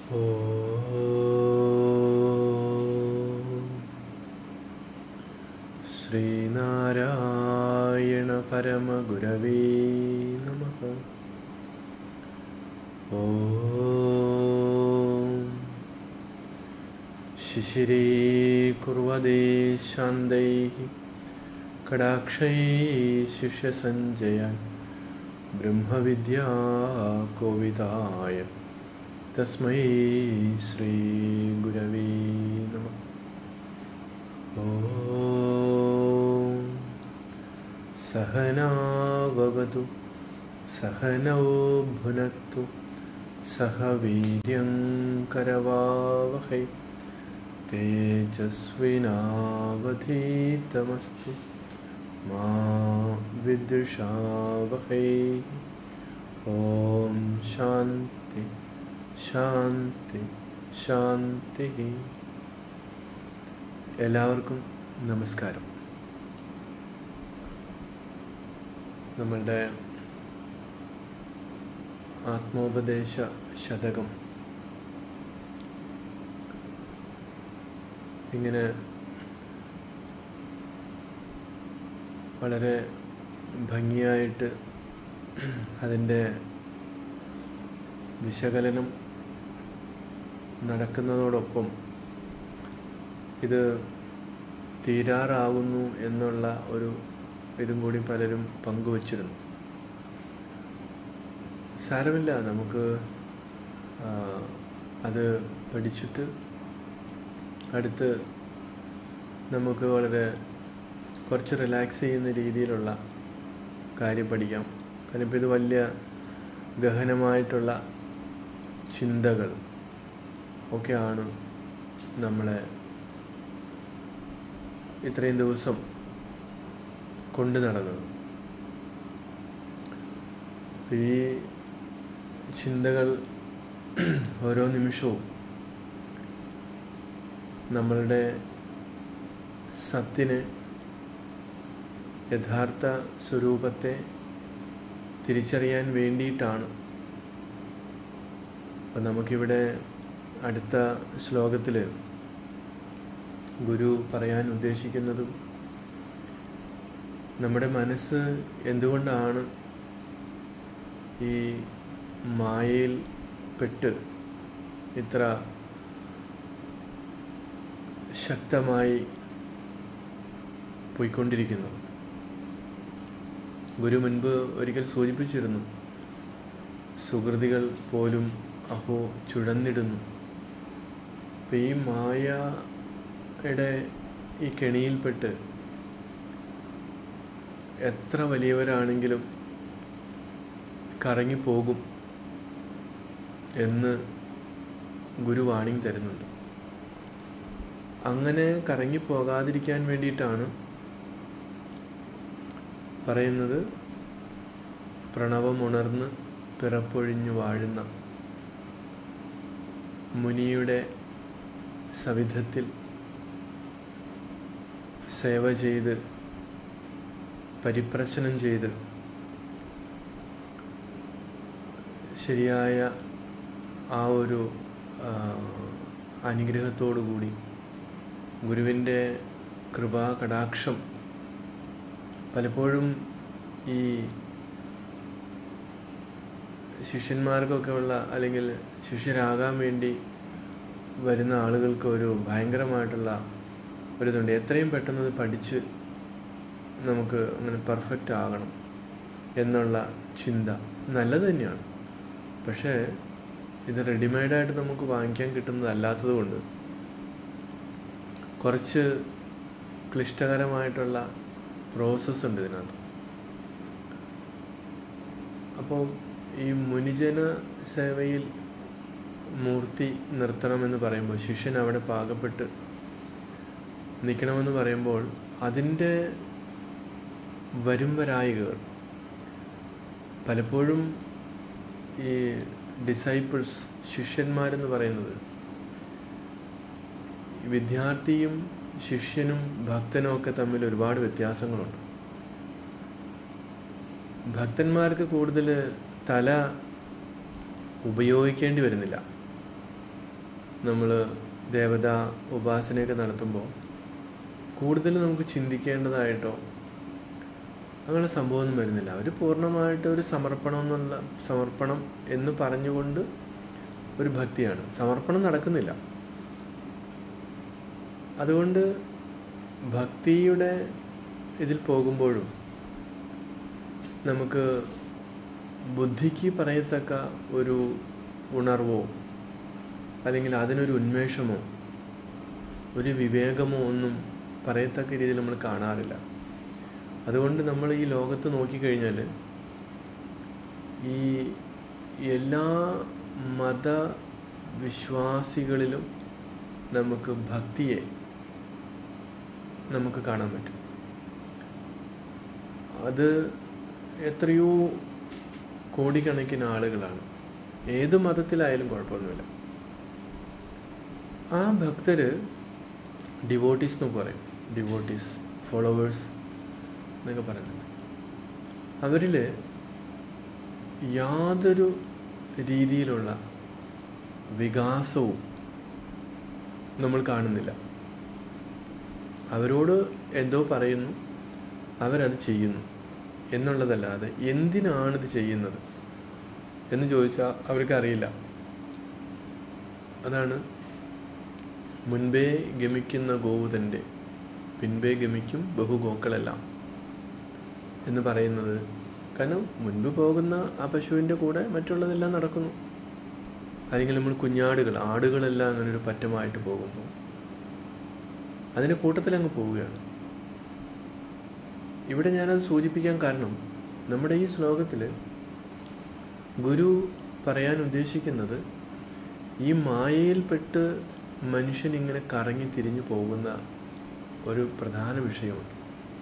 ഓം ശ്രീനാരായണ പരമഗുരവേ നമ ഓം ശിശിരേ കുർവദേ ശാന്തൈः കടാക്ഷൈ ശിഷ്യസഞ്ജയാൻ ബ്രഹ്മവിദ്യാ കോവിതായ തസ്മൈ ശ്രീഗുരവേ നമ ഓം സഹനാവവതു സഹനൗ ഭുനക്തു സഹ വീര്യം കരവാവഹൈ തേജസ്വിനാവധീതമസ്തു മാ വിദ്വിഷാവഹൈ ഓം ശാന്തി ശാന്തി ശാന്തി എല്ലാവർക്കും നമസ്കാരം നമ്മളുടെ ആത്മോപദേശ ശതകം ഇങ്ങനെ വളരെ ഭംഗിയായിട്ട് അതിൻ്റെ വിശകലനം നടക്കുന്നതോടൊപ്പം ഇത് തീരാറാകുന്നു എന്നുള്ള ഒരു ഇതും കൂടി പലരും പങ്കുവച്ചിരുന്നു സാരമില്ല നമുക്ക് ആ, അത് പഠിച്ചിട്ട് അടുത്ത് നമുക്ക് വളരെ കുറച്ച് റിലാക്സ് ചെയ്യുന്ന രീതിയിലുള്ള കാര്യം പഠിക്കാം കാരണം ഇപ്പോൾ ഇത് വലിയ ഗഹനമായിട്ടുള്ള ചിന്തകൾ ഒക്കെയാണ് നമ്മളെ ഇത്രയും ദിവസം കൊണ്ടു നടന്നത് ഈ ചിന്തകൾ ഓരോ നിമിഷവും നമ്മളുടെ സത്തിന് യഥാർത്ഥ സ്വരൂപത്തെ തിരിച്ചറിയാൻ വേണ്ടിയിട്ടാണ് അപ്പം നമുക്കിവിടെ അടുത്ത ശ്ലോകത്തിൽ ഗുരു പറയാൻ ഉദ്ദേശിക്കുന്നതും നമ്മുടെ മനസ്സ് എന്തുകൊണ്ടാണ് ഈ മായയിൽ പെട്ട് ഇത്ര ശക്തമായി പോയിക്കൊണ്ടിരിക്കുന്നത് ഗുരു മുൻപ് ഒരിക്കൽ സൂചിപ്പിച്ചിരുന്നു സുഹൃതികൾ പോലും അഹോ ചുഴന്നിടുന്നു അപ്പം ഈ മായയുടെ ഈ കെണിയിൽപ്പെട്ട് എത്ര വലിയവരാണെങ്കിലും കറങ്ങിപ്പോകും എന്ന് ഗുരു വാണിംഗ് തരുന്നുണ്ട് അങ്ങനെ കറങ്ങിപ്പോകാതിരിക്കാൻ വേണ്ടിയിട്ടാണ് പറയുന്നത് പ്രണവമുണർന്ന് പിറപ്പൊഴിഞ്ഞു വാഴുന്ന മുനിയുടെ സവിധത്തിൽ സേവ ചെയ്ത് പരിപ്രശ്നം ചെയ്ത് ശരിയായ ആ ഒരു ആ, അനുഗ്രഹത്തോടു കൂടി ഗുരുവിൻ്റെ കൃപാ കടാക്ഷം പലപ്പോഴും ഈ ശിഷ്യന്മാർക്കൊക്കെ ഉള്ള അല്ലെങ്കിൽ ശിഷ്യരാകാൻ വേണ്ടി വരുന്ന ആളുകൾക്ക് ഒരു ഭയങ്കരമായിട്ടുള്ള ഒരിതുണ്ട് എത്രയും പെട്ടെന്ന് ഇത് പഠിച്ച് നമുക്ക് അങ്ങനെ പെർഫെക്റ്റ് ആകണം എന്നുള്ള ചിന്ത നല്ലത് തന്നെയാണ് പക്ഷേ ഇത് റെഡിമെയ്ഡായിട്ട് നമുക്ക് വാങ്ങിക്കാൻ കിട്ടുന്നതല്ലാത്തത് കൊണ്ട് കുറച്ച് ക്ലിഷ്ടകരമായിട്ടുള്ള പ്രോസസ്സ് ഉണ്ട് ഇതിനകത്ത് അപ്പോൾ ഈ മുനിജന സേവയിൽ മൂർത്തി നിർത്തണമെന്ന് പറയുമ്പോൾ ശിഷ്യൻ അവിടെ പാകപ്പെട്ട് നിൽക്കണമെന്ന് പറയുമ്പോൾ അതിൻ്റെ വരുംവരായികകൾ പലപ്പോഴും ഈ ഡിസൈപ്പിൾസ് ശിഷ്യന്മാരെന്ന് പറയുന്നത് വിദ്യാർത്ഥിയും ശിഷ്യനും ഭക്തനും ഒക്കെ തമ്മിൽ ഒരുപാട് വ്യത്യാസങ്ങളുണ്ട് ഭക്തന്മാർക്ക് കൂടുതൽ തല ഉപയോഗിക്കേണ്ടി വരുന്നില്ല നമ്മൾ ദേവത ഉപാസനയൊക്കെ നടത്തുമ്പോൾ കൂടുതൽ നമുക്ക് ചിന്തിക്കേണ്ടതായിട്ടോ അങ്ങനെ സംഭവമൊന്നും വരുന്നില്ല അവർ പൂർണ്ണമായിട്ട് ഒരു സമർപ്പണം എന്നുള്ള സമർപ്പണം എന്ന് പറഞ്ഞുകൊണ്ട് ഒരു ഭക്തിയാണ് സമർപ്പണം നടക്കുന്നില്ല അതുകൊണ്ട് ഭക്തിയുടെ ഇതിൽ പോകുമ്പോഴും നമുക്ക് ബുദ്ധിക്ക് പറയത്തക്ക ഒരു ഉണർവോ അല്ലെങ്കിൽ അതിനൊരു ഉന്മേഷമോ ഒരു വിവേകമോ ഒന്നും പറയത്തക്ക രീതിയിൽ നമ്മൾ കാണാറില്ല അതുകൊണ്ട് നമ്മൾ ഈ ലോകത്ത് നോക്കിക്കഴിഞ്ഞാൽ ഈ എല്ലാ മത വിശ്വാസികളിലും നമുക്ക് ഭക്തിയെ നമുക്ക് കാണാൻ പറ്റും അത് എത്രയോ കോടിക്കണക്കിന് ആളുകളാണ് ഏത് മതത്തിലായാലും കുഴപ്പമൊന്നുമില്ല ആ ഭക്തർ ഡിവോട്ടീസ് എന്ന് പറയും ഡിവോട്ടീസ് ഫോളോവേഴ്സ് എന്നൊക്കെ പറയുന്നുണ്ട് അവരിൽ യാതൊരു രീതിയിലുള്ള വികാസവും നമ്മൾ കാണുന്നില്ല അവരോട് എന്തോ പറയുന്നു അവരത് ചെയ്യുന്നു എന്നുള്ളതല്ലാതെ എന്തിനാണിത് ചെയ്യുന്നത് എന്ന് ചോദിച്ചാൽ അവർക്ക് അറിയില്ല അതാണ് മുൻപേ ഗമിക്കുന്ന ഗോവുതൻ്റെ പിൻപേ ഗമിക്കും ബഹുഗോക്കളെല്ലാം എന്ന് പറയുന്നത് കാരണം മുൻപ് പോകുന്ന ആ പശുവിൻ്റെ കൂടെ മറ്റുള്ളതെല്ലാം നടക്കുന്നു അല്ലെങ്കിൽ നമ്മൾ കുഞ്ഞാടുകൾ ആടുകളെല്ലാം അങ്ങനെ ഒരു പറ്റമായിട്ട് പോകുമ്പോൾ അതിൻ്റെ കൂട്ടത്തിൽ അങ്ങ് പോവുകയാണ് ഇവിടെ ഞാനത് സൂചിപ്പിക്കാൻ കാരണം നമ്മുടെ ഈ ശ്ലോകത്തിൽ ഗുരു പറയാൻ ഉദ്ദേശിക്കുന്നത് ഈ മായയിൽപ്പെട്ട് മനുഷ്യൻ ഇങ്ങനെ കറങ്ങി തിരിഞ്ഞു പോകുന്ന ഒരു പ്രധാന വിഷയമുണ്ട്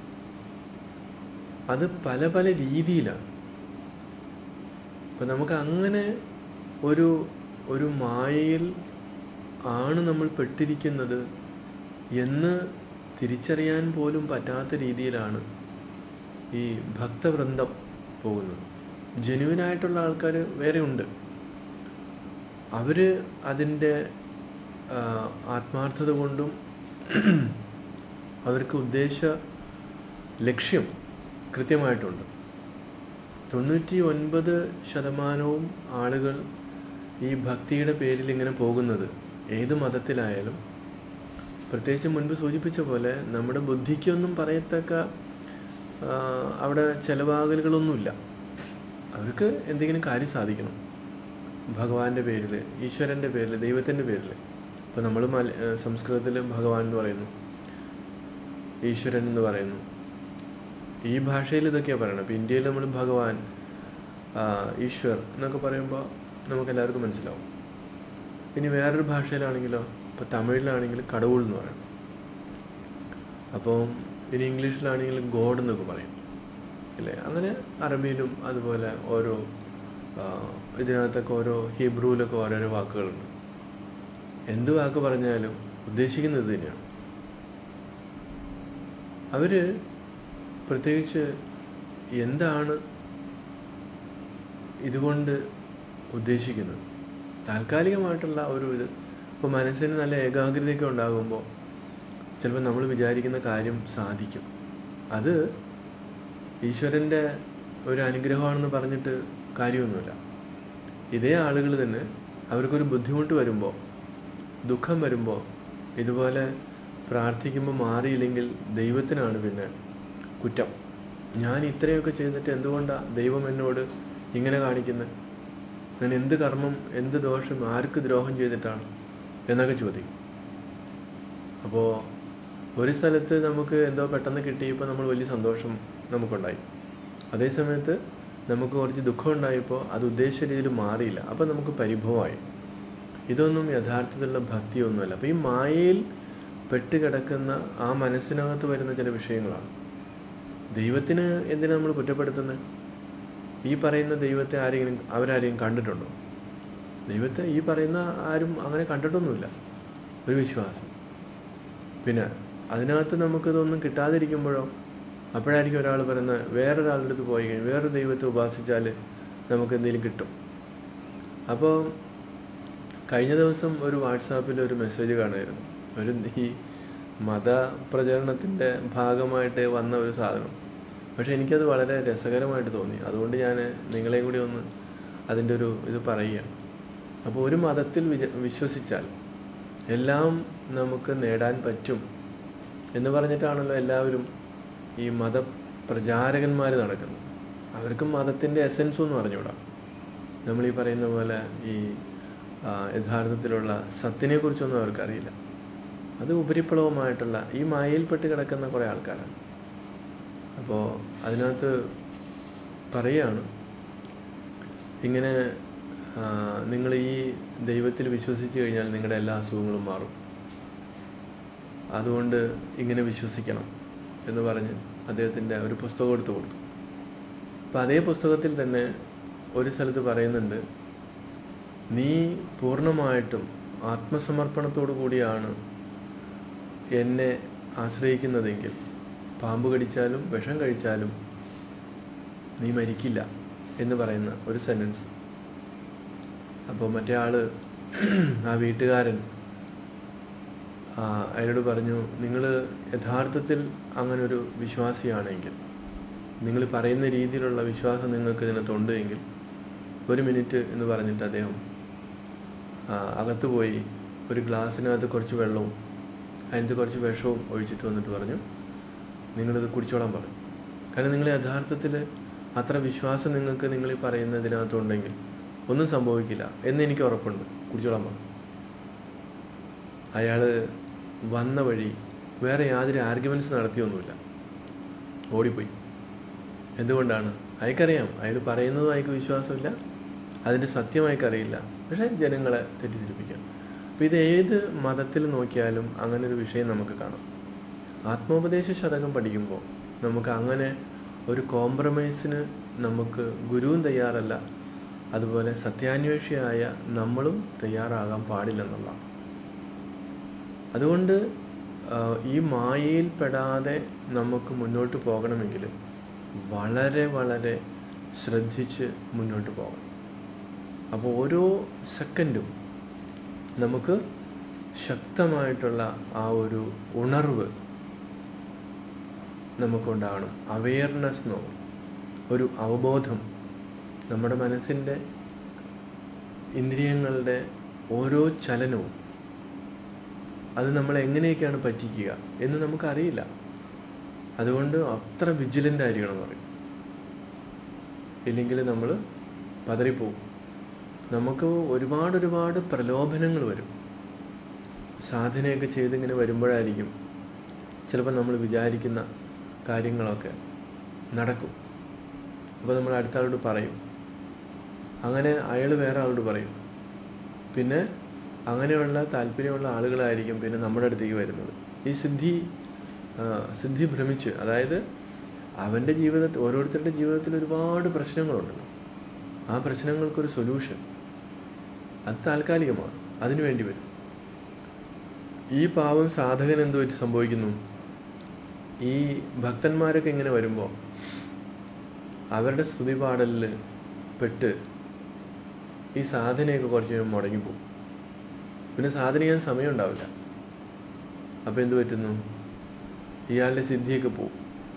അത് പല പല രീതിയിലാണ് അപ്പം നമുക്ക് അങ്ങനെ ഒരു ഒരു മായയിൽ ആണ് നമ്മൾ പെട്ടിരിക്കുന്നത് എന്ന് തിരിച്ചറിയാൻ പോലും പറ്റാത്ത രീതിയിലാണ് ഈ ഭക്തവൃന്ദം പോകുന്നത് ജെനുവിനായിട്ടുള്ള ആൾക്കാർ വേറെ ഉണ്ട് അവർ അതിൻ്റെ ആത്മാർത്ഥത കൊണ്ടും അവർക്ക് ഉദ്ദേശ ലക്ഷ്യം കൃത്യമായിട്ടുണ്ട് തൊണ്ണൂറ്റി ഒൻപത് ശതമാനവും ആളുകൾ ഈ ഭക്തിയുടെ പേരിൽ ഇങ്ങനെ പോകുന്നത് ഏത് മതത്തിലായാലും പ്രത്യേകിച്ച് മുൻപ് സൂചിപ്പിച്ച പോലെ നമ്മുടെ ബുദ്ധിക്കൊന്നും പറയത്തക്ക അവിടെ ചിലവാകലുകളൊന്നുമില്ല അവർക്ക് എന്തെങ്കിലും കാര്യം സാധിക്കണം ഭഗവാന്റെ പേരിൽ ഈശ്വരൻ്റെ പേരിൽ ദൈവത്തിൻ്റെ പേരിൽ ഇപ്പോൾ നമ്മൾ മല സംസ്കൃതത്തിൽ ഭഗവാൻ എന്ന് പറയുന്നു ഈശ്വരൻ എന്ന് പറയുന്നു ഈ ഭാഷയിൽ ഇതൊക്കെയാണ് പറയണം ഇപ്പോൾ ഇന്ത്യയിൽ നമ്മൾ ഭഗവാൻ ഈശ്വർ എന്നൊക്കെ പറയുമ്പോൾ നമുക്ക് എല്ലാവർക്കും മനസ്സിലാവും ഇനി വേറൊരു ഭാഷയിലാണെങ്കിലോ ഇപ്പോൾ തമിഴിലാണെങ്കിൽ കടവുൾ എന്ന് പറയും അപ്പോൾ ഇനി ഇംഗ്ലീഷിലാണെങ്കിൽ ഗോഡ് എന്നൊക്കെ പറയും ഇല്ലേ അങ്ങനെ അറബിയിലും അതുപോലെ ഓരോ ഇതിനകത്തൊക്കെ ഓരോ ഹീബ്രുവിലൊക്കെ ഓരോരോ വാക്കുകളുണ്ട് എന്ത് വാക്ക് പറഞ്ഞാലും ഉദ്ദേശിക്കുന്നത് ഇത് തന്നെയാണ് അവർ പ്രത്യേകിച്ച് എന്താണ് ഇതുകൊണ്ട് ഉദ്ദേശിക്കുന്നത് താൽക്കാലികമായിട്ടുള്ള ഒരു ഇത് ഇപ്പോൾ മനസ്സിന് നല്ല ഏകാഗ്രതയൊക്കെ ഉണ്ടാകുമ്പോൾ ചിലപ്പോൾ നമ്മൾ വിചാരിക്കുന്ന കാര്യം സാധിക്കും അത് ഈശ്വരൻ്റെ ഒരു അനുഗ്രഹമാണെന്ന് പറഞ്ഞിട്ട് കാര്യമൊന്നുമില്ല ഇതേ ആളുകൾ തന്നെ അവർക്കൊരു ബുദ്ധിമുട്ട് വരുമ്പോൾ ദുഃഖം വരുമ്പോൾ ഇതുപോലെ പ്രാർത്ഥിക്കുമ്പോൾ മാറിയില്ലെങ്കിൽ ദൈവത്തിനാണ് പിന്നെ കുറ്റം ഞാൻ ഇത്രയൊക്കെ ചെയ്തിട്ട് എന്തുകൊണ്ടാണ് ദൈവം എന്നോട് ഇങ്ങനെ കാണിക്കുന്നത് ഞാൻ എന്ത് കർമ്മം എന്ത് ദോഷം ആർക്ക് ദ്രോഹം ചെയ്തിട്ടാണ് എന്നൊക്കെ ചോദിക്കും അപ്പോൾ ഒരു സ്ഥലത്ത് നമുക്ക് എന്തോ പെട്ടെന്ന് കിട്ടിയപ്പോൾ നമ്മൾ വലിയ സന്തോഷം നമുക്കുണ്ടായി അതേ സമയത്ത് നമുക്ക് കുറച്ച് ദുഃഖം ഉണ്ടായപ്പോൾ അത് ഉദ്ദേശിച്ച രീതിയിൽ മാറിയില്ല അപ്പോൾ നമുക്ക് പരിഭവമായി ഇതൊന്നും യഥാർത്ഥത്തിലുള്ള ഭക്തിയൊന്നുമല്ല അപ്പോൾ ഈ മായയിൽ പെട്ടുകിടക്കുന്ന ആ മനസ്സിനകത്ത് വരുന്ന ചില വിഷയങ്ങളാണ് ദൈവത്തിന് എന്തിനാ നമ്മൾ കുറ്റപ്പെടുത്തുന്നത് ഈ പറയുന്ന ദൈവത്തെ ആരെങ്കിലും അവരാരെയും കണ്ടിട്ടുണ്ടോ ദൈവത്തെ ഈ പറയുന്ന ആരും അങ്ങനെ കണ്ടിട്ടൊന്നുമില്ല ഒരു വിശ്വാസം പിന്നെ അതിനകത്ത് നമുക്കിതൊന്നും കിട്ടാതിരിക്കുമ്പോഴോ അപ്പോഴായിരിക്കും ഒരാൾ പറയുന്നത് വേറൊരാളുടെ അടുത്ത് പോയി കഴിഞ്ഞാൽ വേറൊരു ദൈവത്തെ ഉപാസിച്ചാൽ നമുക്ക് എന്തെങ്കിലും കിട്ടും അപ്പോൾ കഴിഞ്ഞ ദിവസം ഒരു വാട്സാപ്പിൽ ഒരു മെസ്സേജ് കാണുമായിരുന്നു ഒരു ഈ മതപ്രചരണത്തിൻ്റെ ഭാഗമായിട്ട് വന്ന ഒരു സാധനം പക്ഷേ എനിക്കത് വളരെ രസകരമായിട്ട് തോന്നി അതുകൊണ്ട് ഞാൻ നിങ്ങളെയും കൂടി ഒന്ന് അതിൻ്റെ ഒരു ഇത് പറയുകയാണ് അപ്പോൾ ഒരു മതത്തിൽ വിജ വിശ്വസിച്ചാൽ എല്ലാം നമുക്ക് നേടാൻ പറ്റും എന്ന് പറഞ്ഞിട്ടാണല്ലോ എല്ലാവരും ഈ മതപ്രചാരകന്മാർ നടക്കുന്നത് അവർക്കും മതത്തിൻ്റെ എസൻസ് എന്ന് പറഞ്ഞുകൂടാ നമ്മൾ ഈ പറയുന്ന പോലെ ഈ ആ, യഥാർത്ഥത്തിലുള്ള സത്തിനെക്കുറിച്ചൊന്നും അവർക്കറിയില്ല അത് ഉപരിപ്ലവമായിട്ടുള്ള ഈ മായയിൽപ്പെട്ട് കിടക്കുന്ന കുറേ ആൾക്കാരാണ് അപ്പോൾ അതിനകത്ത് പറയുകയാണ് ഇങ്ങനെ നിങ്ങൾ ഈ ദൈവത്തിൽ വിശ്വസിച്ച് കഴിഞ്ഞാൽ നിങ്ങളുടെ എല്ലാ അസുഖങ്ങളും മാറും അതുകൊണ്ട് ഇങ്ങനെ വിശ്വസിക്കണം എന്ന് പറഞ്ഞ് അദ്ദേഹത്തിൻ്റെ ഒരു പുസ്തകം എടുത്തു കൊടുത്തു അപ്പം അതേ പുസ്തകത്തിൽ തന്നെ ഒരു സ്ഥലത്ത് പറയുന്നുണ്ട് നീ പൂർണ്ണമായിട്ടും ആത്മസമർപ്പണത്തോടു കൂടിയാണ് എന്നെ ആശ്രയിക്കുന്നതെങ്കിൽ പാമ്പ് കടിച്ചാലും വിഷം കഴിച്ചാലും നീ മരിക്കില്ല എന്ന് പറയുന്ന ഒരു സെൻറ്റൻസ് അപ്പോൾ മറ്റേ ആള് ആ വീട്ടുകാരൻ ആ, അയാളോട് പറഞ്ഞു നിങ്ങൾ യഥാർത്ഥത്തിൽ അങ്ങനെ ഒരു വിശ്വാസിയാണെങ്കിൽ നിങ്ങൾ പറയുന്ന രീതിയിലുള്ള വിശ്വാസം നിങ്ങൾക്ക് ഇതിനകത്തുണ്ട് എങ്കിൽ ഒരു മിനിറ്റ് എന്ന് പറഞ്ഞിട്ട് അദ്ദേഹം ആ, അകത്ത് പോയി ഒരു ഗ്ലാസ്സിനകത്ത് കുറച്ച് വെള്ളവും അതിനകത്ത് കുറച്ച് വിഷവും ഒഴിച്ചിട്ട് വന്നിട്ട് പറഞ്ഞു നിങ്ങളിത് കുടിച്ചോളാൻ പറഞ്ഞു കാരണം നിങ്ങൾ യഥാർത്ഥത്തിൽ അത്ര വിശ്വാസം നിങ്ങൾക്ക് നിങ്ങൾ ഈ പറയുന്നതിനകത്തുണ്ടെങ്കിൽ ഒന്നും സംഭവിക്കില്ല എന്ന് എനിക്ക് ഉറപ്പുണ്ട് കുടിച്ചോളാൻ പറഞ്ഞു അയാൾ വന്ന വഴി വേറെ യാതൊരു ആർഗ്യുമെൻറ്റ്സ് നടത്തിയൊന്നുമില്ല ഓടിപ്പോയി എന്തുകൊണ്ടാണ് അയാൾക്കറിയാം അയാൾ പറയുന്നതും അയാൾക്ക് വിശ്വാസമില്ല അതിൻ്റെ സത്യം അയാൾക്കറിയില്ല പക്ഷേ ജനങ്ങളെ തെറ്റിദ്ധരിപ്പിക്കാം അപ്പോൾ ഇത് ഏത് മതത്തിൽ നോക്കിയാലും അങ്ങനെ ഒരു വിഷയം നമുക്ക് കാണാം ആത്മോപദേശ ശതകം പഠിക്കുമ്പോൾ നമുക്ക് അങ്ങനെ ഒരു കോംപ്രമൈസിന് നമുക്ക് ഗുരുവും തയ്യാറല്ല അതുപോലെ സത്യാന്വേഷിയായ നമ്മളും തയ്യാറാകാൻ പാടില്ലെന്നുള്ളതാണ് അതുകൊണ്ട് ആ, ഈ മായയിൽ പെടാതെ നമുക്ക് മുന്നോട്ട് പോകണമെങ്കിൽ വളരെ വളരെ ശ്രദ്ധിച്ച് മുന്നോട്ട് പോകണം അപ്പോൾ ഓരോ സെക്കൻഡും നമുക്ക് ശക്തമായിട്ടുള്ള ആ ഒരു ഉണർവ് നമുക്കുണ്ടാകണം അവെയർനെസ് എന്നോ ഒരു അവബോധം നമ്മുടെ മനസ്സിൻ്റെ ഇന്ദ്രിയങ്ങളുടെ ഓരോ ചലനവും അത് നമ്മൾ എങ്ങനെയൊക്കെയാണ് പറ്റിക്കുക എന്ന് നമുക്കറിയില്ല അതുകൊണ്ട് അത്ര വിജിലൻ്റ് ആയിരിക്കണം എന്ന് പറയും ഇല്ലെങ്കിൽ നമ്മൾ പതറിപ്പോവും നമുക്ക് ഒരുപാട് ഒരുപാട് പ്രലോഭനങ്ങൾ വരും സാധനയൊക്കെ ചെയ്തിങ്ങനെ വരുമ്പോഴായിരിക്കും ചിലപ്പോൾ നമ്മൾ വിചാരിക്കുന്ന കാര്യങ്ങളൊക്കെ നടക്കും അപ്പോൾ നമ്മൾ അടുത്ത ആളോട് പറയും അങ്ങനെ അയാൾ വേറെ ആളോട് പറയും പിന്നെ അങ്ങനെയുള്ള താല്പര്യമുള്ള ആളുകളായിരിക്കും പിന്നെ നമ്മുടെ അടുത്തേക്ക് വരുന്നത് ഈ സിദ്ധി ആ, സിദ്ധി ഭ്രമിച്ച് അതായത് അവൻ്റെ ജീവിതത്തിൽ ഓരോരുത്തരുടെ ജീവിതത്തിൽ ഒരുപാട് പ്രശ്നങ്ങളുണ്ടല്ലോ ആ പ്രശ്നങ്ങൾക്കൊരു സൊല്യൂഷൻ അത് താൽക്കാലികമാണ് അതിനു വേണ്ടി വരും ഈ പാവം സാധകൻ എന്ത് പറ്റി സംഭവിക്കുന്നു ഈ ഭക്തന്മാരൊക്കെ ഇങ്ങനെ വരുമ്പോൾ അവരുടെ സ്തുതി പാടലിൽ പെട്ട് ഈ സാധനയൊക്കെ കുറച്ച് കഴിയുമ്പോൾ മുടങ്ങിപ്പോകും പിന്നെ സാധന ചെയ്യാൻ സമയം ഉണ്ടാവില്ല അപ്പോൾ എന്ത് പറ്റുന്നു ഇയാളുടെ സിദ്ധിയൊക്കെ പോവും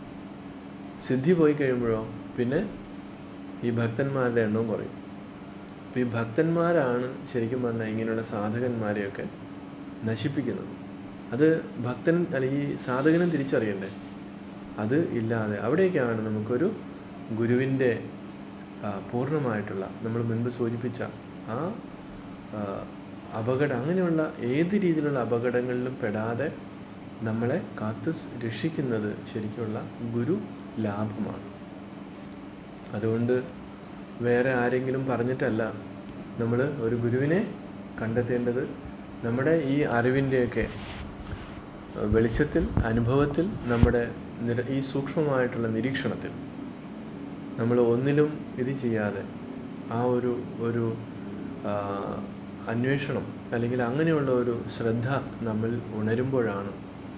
സിദ്ധി പോയി കഴിയുമ്പോഴോ പിന്നെ ഈ ഭക്തന്മാരുടെ എണ്ണവും കുറയും അപ്പോൾ ഈ ഭക്തന്മാരാണ് ശരിക്കും പറഞ്ഞാൽ ഇങ്ങനെയുള്ള സാധകന്മാരെയൊക്കെ നശിപ്പിക്കുന്നത് അത് ഭക്തൻ അല്ലെങ്കിൽ ഈ സാധകനും തിരിച്ചറിയണ്ടേ അത് ഇല്ലാതെ അവിടേക്കാണ് നമുക്കൊരു ഗുരുവിൻ്റെ ആ, പൂർണ്ണമായിട്ടുള്ള നമ്മൾ മുൻപ് സൂചിപ്പിച്ച ആ ആ, അപകടം അങ്ങനെയുള്ള ഏത് രീതിയിലുള്ള അപകടങ്ങളിലും പെടാതെ നമ്മളെ കാത്തു സ് രക്ഷിക്കുന്നത് ശരിക്കുള്ള ഗുരു ലാഭമാണ് അതുകൊണ്ട് വേറെ ആരെങ്കിലും പറഞ്ഞിട്ടല്ല നമ്മൾ ഒരു ഗുരുവിനെ കണ്ടെത്തേണ്ടത് നമ്മുടെ ഈ അറിവിൻ്റെയൊക്കെ അഹ് വെളിച്ചത്തിൽ അനുഭവത്തിൽ നമ്മുടെ നിര ഈ സൂക്ഷ്മമായിട്ടുള്ള നിരീക്ഷണത്തിൽ നമ്മൾ ഒന്നിലും ഇത് ചെയ്യാതെ ആ ഒരു ഒരു ആ, അന്വേഷണം അല്ലെങ്കിൽ അങ്ങനെയുള്ള ഒരു ശ്രദ്ധ നമ്മൾ ഉണരുമ്പോഴാണ്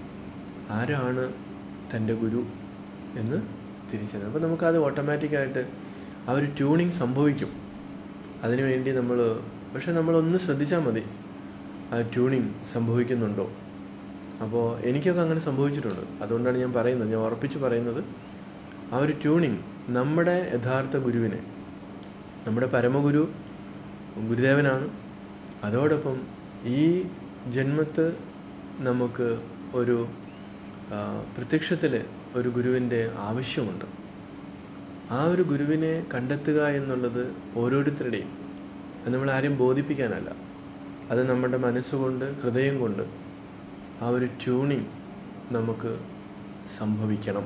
ആരാണ് തൻ്റെ ഗുരു എന്ന് തിരിച്ചറിയുന്നത് അപ്പോൾ നമുക്കത് ഓട്ടോമാറ്റിക്കായിട്ട് ആ ഒരു ട്യൂണിങ് സംഭവിക്കും അതിനുവേണ്ടി നമ്മൾ പക്ഷെ നമ്മളൊന്ന് ശ്രദ്ധിച്ചാൽ മതി ആ ട്യൂണിങ് സംഭവിക്കുന്നുണ്ടോ അപ്പോൾ എനിക്കൊക്കെ അങ്ങനെ സംഭവിച്ചിട്ടുണ്ട് അതുകൊണ്ടാണ് ഞാൻ പറയുന്നത് ഞാൻ ഉറപ്പിച്ച് പറയുന്നത് ആ ഒരു ട്യൂണിങ് നമ്മുടെ യഥാർത്ഥ ഗുരുവിനെ നമ്മുടെ പരമഗുരു ഗുരുദേവനാണ് അതോടൊപ്പം ഈ ജന്മത്ത് നമുക്ക് ഒരു പ്രത്യക്ഷത്തിൽ ഒരു ഗുരുവിൻ്റെ ആവശ്യമുണ്ട് ആ ഒരു ഗുരുവിനെ കണ്ടെത്തുക എന്നുള്ളത് ഓരോരുത്തരുടെയും അത് നമ്മൾ ആരെയും ബോധിപ്പിക്കാനല്ല അത് നമ്മുടെ മനസ്സുകൊണ്ട് ഹൃദയം കൊണ്ട് ആ ഒരു ട്യൂണിങ് നമുക്ക് സംഭവിക്കണം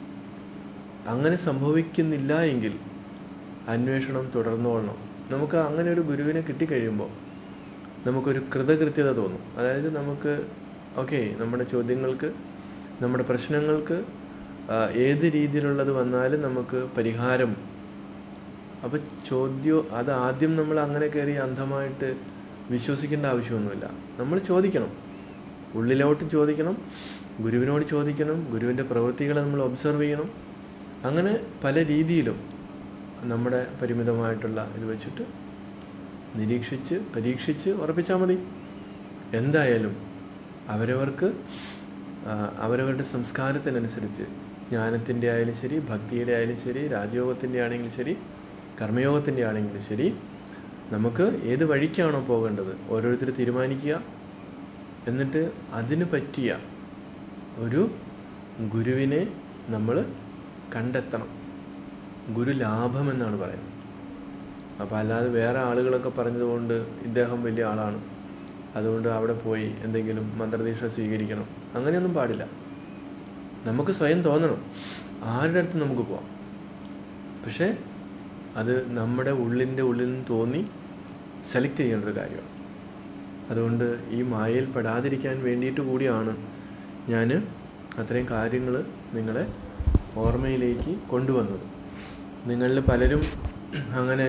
അങ്ങനെ സംഭവിക്കുന്നില്ല എങ്കിൽ അന്വേഷണം തുടർന്നോളണം നമുക്ക് അങ്ങനെ ഒരു ഗുരുവിനെ കിട്ടിക്കഴിയുമ്പോൾ നമുക്കൊരു കൃതകൃത്യത തോന്നും അതായത് നമുക്ക് ഓക്കെ നമ്മുടെ ചോദ്യങ്ങൾക്ക് നമ്മുടെ പ്രശ്നങ്ങൾക്ക് ഏത് രീതിയിലുള്ളത് വന്നാലും നമുക്ക് പരിഹാരം അപ്പോൾ ചോദ്യം അത് ആദ്യം നമ്മൾ അങ്ങനെ കയറി അന്ധമായിട്ട് വിശ്വസിക്കേണ്ട ആവശ്യമൊന്നുമില്ല നമ്മൾ ചോദിക്കണം ഉള്ളിലോട്ട് ചോദിക്കണം ഗുരുവിനോട് ചോദിക്കണം ഗുരുവിൻ്റെ പ്രവൃത്തികളെ നമ്മൾ ഒബ്സർവ് ചെയ്യണം അങ്ങനെ പല രീതിയിലും നമ്മുടെ പരിമിതമായിട്ടുള്ള ഇത് വെച്ചിട്ട് നിരീക്ഷിച്ച് പരീക്ഷിച്ച് ഉറപ്പിച്ചാൽ മതി എന്തായാലും അവരവർക്ക് അവരവരുടെ സംസ്കാരത്തിനനുസരിച്ച് ജ്ഞാനത്തിൻ്റെ ആയാലും ശരി ഭക്തിയുടെ ആയാലും ശരി രാജയോഗത്തിൻ്റെ ആണെങ്കിലും ശരി കർമ്മയോഗത്തിൻ്റെ ആണെങ്കിലും ശരി നമുക്ക് ഏത് വഴിക്കാണോ പോകേണ്ടത് ഓരോരുത്തർ തീരുമാനിക്കുക എന്നിട്ട് അതിന് പറ്റിയ ഒരു ഗുരുവിനെ നമ്മൾ കണ്ടെത്തണം ഗുരു ലാഭം എന്നാണ് പറയുന്നത് അപ്പോൾ അല്ലാതെ വേറെ ആളുകളൊക്കെ പറഞ്ഞതുകൊണ്ട് ഇദ്ദേഹം വലിയ ആളാണ് അതുകൊണ്ട് അവിടെ പോയി എന്തെങ്കിലും മന്ത്രദീക്ഷ സ്വീകരിക്കണം അങ്ങനെയൊന്നും പാടില്ല നമുക്ക് സ്വയം തോന്നണം ആരുടെ അടുത്ത് നമുക്ക് പോവാം പക്ഷേ അത് നമ്മുടെ ഉള്ളിൻ്റെ ഉള്ളിൽ നിന്ന് തോന്നി സെലക്ട് ചെയ്യേണ്ട ഒരു കാര്യമാണ് അതുകൊണ്ട് ഈ മായയിൽ പെടാതിരിക്കാൻ വേണ്ടിയിട്ട് കൂടിയാണ് ഞാൻ അത്രയും കാര്യങ്ങൾ നിങ്ങളെ ഓർമ്മയിലേക്ക് കൊണ്ടുവന്നത് നിങ്ങളിൽ പലരും അങ്ങനെ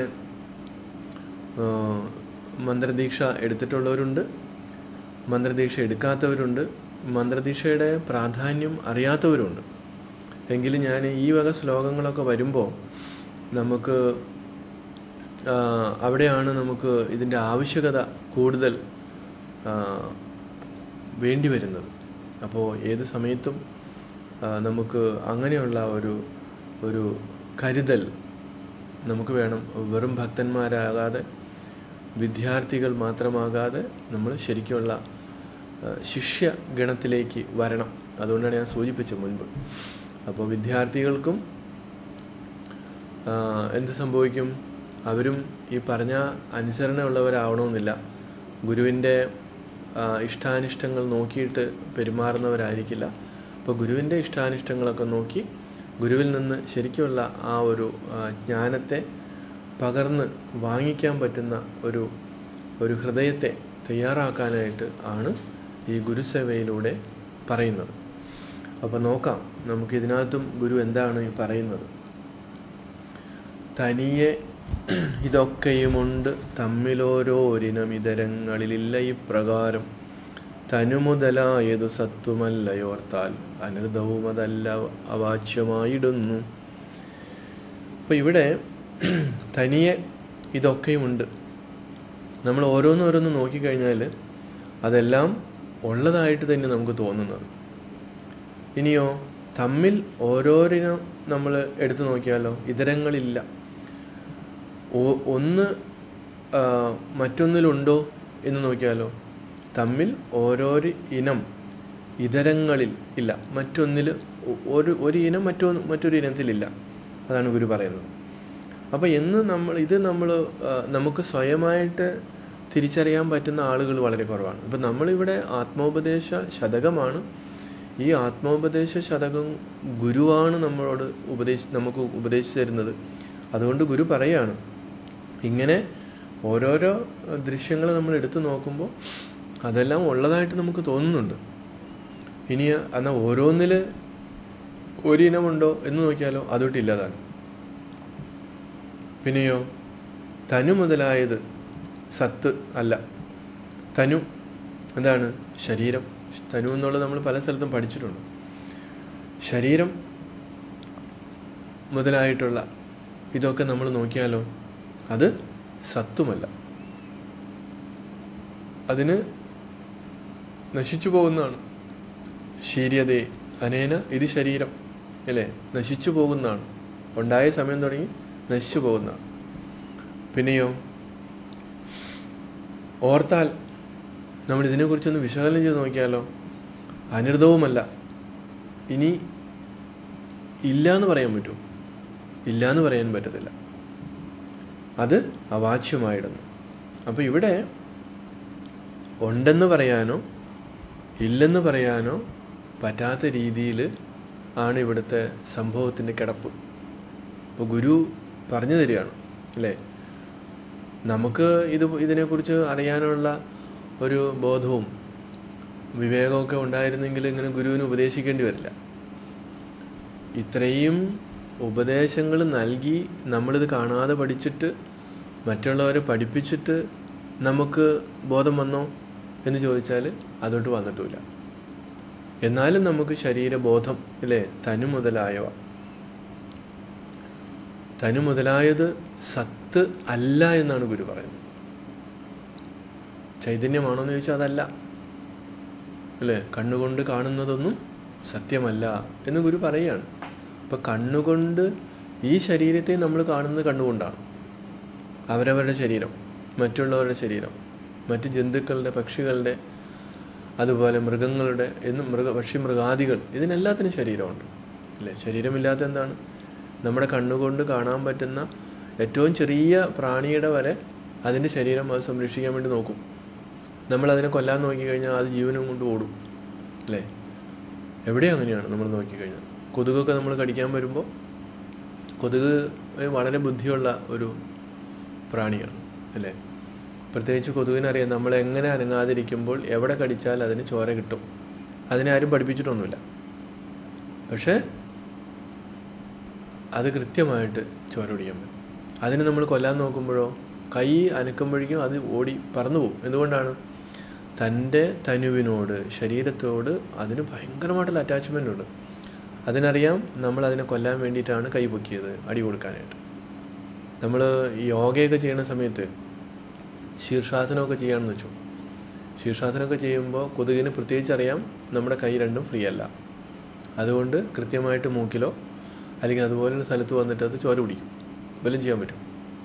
മന്ത്രദീക്ഷ എടുത്തിട്ടുള്ളവരുണ്ട് മന്ത്രദീക്ഷ എടുക്കാത്തവരുണ്ട് മന്ത്രദീക്ഷയുടെ പ്രാധാന്യം അറിയാത്തവരുണ്ട് എങ്കിലും ഞാൻ ഈ വക ശ്ലോകങ്ങളൊക്കെ വരുമ്പോൾ നമുക്ക് അവിടെയാണ് നമുക്ക് ഇതിൻ്റെ ആവശ്യകത കൂടുതൽ വേണ്ടി വരുന്നത് അപ്പോൾ ഏത് സമയത്തും നമുക്ക് അങ്ങനെയുള്ള ഒരു ഒരു കരുതൽ നമുക്ക് വേണം വെറും ഭക്തന്മാരാകാതെ വിദ്യാർത്ഥികൾ മാത്രമാകാതെ നമ്മൾ ശരിക്കുമുള്ള ശിഷ്യ ഗണത്തിലേക്ക് വരണം അതുകൊണ്ടാണ് ഞാൻ സൂചിപ്പിച്ചത് മുൻപ് അപ്പോൾ വിദ്യാർത്ഥികൾക്കും എന്ത് സംഭവിക്കും അവരും ഈ പറഞ്ഞ അനുസരണമുള്ളവരാവണമെന്നില്ല ഗുരുവിൻ്റെ ഇഷ്ടാനിഷ്ടങ്ങൾ നോക്കിയിട്ട് പെരുമാറുന്നവരായിരിക്കില്ല അപ്പോൾ ഗുരുവിൻ്റെ ഇഷ്ടാനിഷ്ടങ്ങളൊക്കെ നോക്കി ഗുരുവിൽ നിന്ന് ശരിക്കുമുള്ള ആ ഒരു ജ്ഞാനത്തെ പകർന്ന് വാങ്ങിക്കാൻ പറ്റുന്ന ഒരു ഒരു ഹൃദയത്തെ തയ്യാറാക്കാനായിട്ട് ആണ് ഈ ഗുരുസേവയിലൂടെ പറയുന്നത് അപ്പോൾ നോക്കാം നമുക്ക് ഇതിനകത്തും ഗുരു എന്താണ് ഈ പറയുന്നത് തനിയെ ഇതൊക്കെയുമുണ്ട് തമ്മിലോരോരിനം ഇതരങ്ങളിലില്ല ഇപ്രകാരം തനുമുതലായതു സത്വമല്ലയോർത്താൽ അനൃതവുമതല്ല അവാച്യമായിടുന്നു അപ്പോൾ ഇവിടെ തനിയെ ഇതൊക്കെയുമുണ്ട് നമ്മൾ ഓരോന്നോരോന്ന് നോക്കിക്കഴിഞ്ഞാൽ അതെല്ലാം ഉള്ളതായിട്ട് തന്നെ നമുക്ക് തോന്നുന്നത് ഇനിയോ തമ്മിൽ ഓരോരിനം നമ്മൾ എടുത്തു നോക്കിയാലോ ഇതരങ്ങളില്ല ഒന്ന് മറ്റൊന്നിലുണ്ടോ എന്ന് നോക്കിയാലോ തമ്മിൽ ഓരോരു ഇനം ഇതരങ്ങളിൽ ഇല്ല മറ്റൊന്നിൽ ഒരു ഒരു ഇനം മറ്റോ മറ്റൊരു ഇനത്തിലില്ല അതാണ് ഗുരു പറയുന്നത് അപ്പോൾ എന്ന് നമ്മൾ ഇത് നമ്മൾ നമുക്ക് സ്വയമായിട്ട് തിരിച്ചറിയാൻ പറ്റുന്ന ആളുകൾ വളരെ കുറവാണ് ഇപ്പം നമ്മളിവിടെ ആത്മോപദേശ ശതകമാണ് ഈ ആത്മോപദേശ ശതകം ഗുരുവാണ് നമ്മളോട് ഉപദേശ നമുക്ക് ഉപദേശിച്ചു തരുന്നത് അതുകൊണ്ട് ഗുരു പറയാണ് ഇങ്ങനെ ഓരോരോ ദൃശ്യങ്ങൾ നമ്മൾ എടുത്തു നോക്കുമ്പോൾ അതെല്ലാം ഉള്ളതായിട്ട് നമുക്ക് തോന്നുന്നുണ്ട് ഇനി എന്നാൽ ഓരോന്നിൽ ഒരിനമുണ്ടോ എന്ന് നോക്കിയാലോ അതൊട്ട് ഇല്ലാതാണ് പിന്നെയോ തനു മുതലായത് സത്ത് അല്ല തനു എന്താണ് ശരീരം തനു എന്നുള്ളത് നമ്മൾ പല സ്ഥലത്തും പഠിച്ചിട്ടുണ്ട് ശരീരം മുതലായിട്ടുള്ള ഇതൊക്കെ നമ്മൾ നോക്കിയാലോ അത് സത്തുമല്ല അതിന് നശിച്ചു പോകുന്നതാണ് ശീര്യതേ അനേന ഇത് ശരീരം അല്ലേ നശിച്ചു പോകുന്നതാണ് ഉണ്ടായ സമയം തുടങ്ങി നശിച്ചു പോകുന്നതാണ് പിന്നെയോ ഓർത്താൽ നമ്മൾ ഇതിനെക്കുറിച്ചൊന്ന് വിശകലനം ചെയ്ത് നോക്കിയാലോ അനിർദ്ധവുമല്ല ഇനി ഇല്ല എന്ന് പറയാൻ പറ്റുമോ ഇല്ല എന്ന് പറയാൻ പറ്റത്തില്ല അത് അവാച്യമായിടുന്നു അപ്പോൾ ഇവിടെ ഉണ്ടെന്ന് പറയാനോ ഇല്ലെന്ന് പറയാനോ പറ്റാത്ത രീതിയിൽ ആണ് ഇവിടുത്തെ സംഭവത്തിൻ്റെ കിടപ്പ് ഇപ്പോൾ ഗുരു പറഞ്ഞു തരികയാണ് അല്ലേ നമുക്ക് ഇത് ഇതിനെക്കുറിച്ച് അറിയാനുള്ള ഒരു ബോധവും വിവേകമൊക്കെ ഉണ്ടായിരുന്നെങ്കിൽ ഇങ്ങനെ ഗുരുവിന് ഉപദേശിക്കേണ്ടി വരില്ല ഇത്രയും ഉപദേശങ്ങൾ നൽകി നമ്മളിത് കാണാതെ പഠിച്ചിട്ട് മറ്റുള്ളവരെ പഠിപ്പിച്ചിട്ട് നമുക്ക് ബോധം വന്നോ എന്ന് ചോദിച്ചാൽ അതോട്ട് വന്നിട്ടുമില്ല എന്നാലും നമുക്ക് ശരീരബോധം അല്ലേ തനു മുതലായവ തനു മുതലായത് സത്ത് അല്ല എന്നാണ് ഗുരു പറയുന്നത് ചൈതന്യമാണോ എന്ന് ചോദിച്ചാൽ അതല്ല അല്ലേ കണ്ണുകൊണ്ട് കാണുന്നതൊന്നും സത്യമല്ല എന്ന് ഗുരു പറയുകയാണ് അപ്പം കണ്ണുകൊണ്ട് ഈ ശരീരത്തെ നമ്മൾ കാണുന്നത് കണ്ണുകൊണ്ടാണ് അവരവരുടെ ശരീരം മറ്റുള്ളവരുടെ ശരീരം മറ്റ് ജന്തുക്കളുടെ പക്ഷികളുടെ അതുപോലെ മൃഗങ്ങളുടെ എന്നും മൃഗ പക്ഷി മൃഗാദികൾ ഇതിനെല്ലാത്തിനും ശരീരമുണ്ട് അല്ലേ ശരീരമില്ലാത്ത എന്താണ് നമ്മുടെ കണ്ണുകൊണ്ട് കാണാൻ പറ്റുന്ന ഏറ്റവും ചെറിയ പ്രാണിയുടെ വരെ അതിൻ്റെ ശരീരം അത് സംരക്ഷിക്കാൻ വേണ്ടി നോക്കും നമ്മൾ അതിനെ കൊല്ലാൻ നോക്കിക്കഴിഞ്ഞാൽ അത് ജീവനും കൊണ്ട് ഓടും അല്ലേ എവിടെ അങ്ങനെയാണ് നമ്മൾ നോക്കിക്കഴിഞ്ഞാൽ കൊതുകൊക്കെ നമ്മൾ കടിക്കാൻ വരുമ്പോൾ കൊതുക് വളരെ ബുദ്ധിയുള്ള ഒരു പ്രാണിയാണ് അല്ലേ പ്രത്യേകിച്ച് കൊതുകിനറിയാം നമ്മൾ എങ്ങനെ അനങ്ങാതിരിക്കുമ്പോൾ എവിടെ കടിച്ചാൽ അതിന് ചോര കിട്ടും അതിനെ ആരും പഠിപ്പിച്ചിട്ടൊന്നുമില്ല പക്ഷേ അത് കൃത്യമായിട്ട് ചോര പിടിക്കാൻ പറ്റും അതിന് നമ്മൾ കൊല്ലാൻ നോക്കുമ്പോഴോ കൈ അനക്കുമ്പോഴേക്കും അത് ഓടി പറന്നു പോകും എന്തുകൊണ്ടാണ് തൻ്റെ തനുവിനോട് ശരീരത്തോട് അതിന് ഭയങ്കരമായിട്ടുള്ള അറ്റാച്ച്മെൻ്റ് ഉണ്ട് അതിനറിയാം നമ്മൾ അതിനെ കൊല്ലാൻ വേണ്ടിയിട്ടാണ് കൈ പൊക്കിയത് അടി കൊടുക്കാനായിട്ട് നമ്മൾ ഈ യോഗയൊക്കെ ചെയ്യുന്ന സമയത്ത് ശീർഷാസനമൊക്കെ ചെയ്യാമെന്ന് വെച്ചു ശീർഷാസനമൊക്കെ ചെയ്യുമ്പോൾ കൊതുകിന് പ്രത്യേകിച്ച് അറിയാം നമ്മുടെ കൈ രണ്ടും ഫ്രീ അല്ല അതുകൊണ്ട് കൃത്യമായിട്ട് മൂക്കിലോ അല്ലെങ്കിൽ അതുപോലുള്ള സ്ഥലത്ത് വന്നിട്ട് അത് ചോര പിടിക്കും വല്ലതും ചെയ്യാൻ പറ്റും